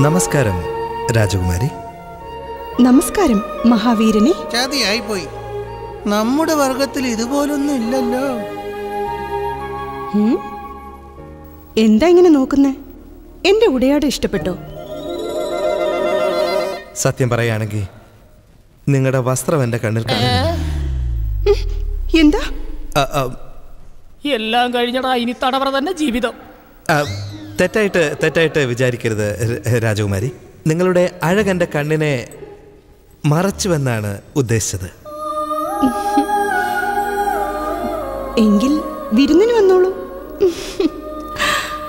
നമസ്കാരം രാജകുമാരി നമസ്കാരം മഹാവീരനെ ചതിയായിപ്പോയി നമ്മുടെ വർഗത്തിൽ ഇതുപോലൊന്നും ഇല്ലല്ലോ ഉം? എന്താ ഇങ്ങനെ നോക്കുന്നേ എന്റെ ഉടയാട് ഇഷ്ടപ്പെട്ടോ സത്യം പറയുകയാണെങ്കിൽ നിങ്ങളുടെ വസ്ത്രം എൻ്റെ കണ്ണിൽ കാണുന്നു എന്താ ആ, ആ, എല്ലാം കഴിഞ്ഞടാ ഇനി തടവറ തന്നെ ജീവിതം ആ, തെറ്റായിട്ട് തെറ്റായിട്ട് വിചാരിക്കരുത് ര- രാജകുമാരി നിങ്ങളുടെ അഴകൻ്റെ കണ്ണിനെ മറച്ചുവെന്നാണ് ഉദ്ദേശിച്ചത് എങ്കിൽ വിരുന്നിന് വന്നോളൂ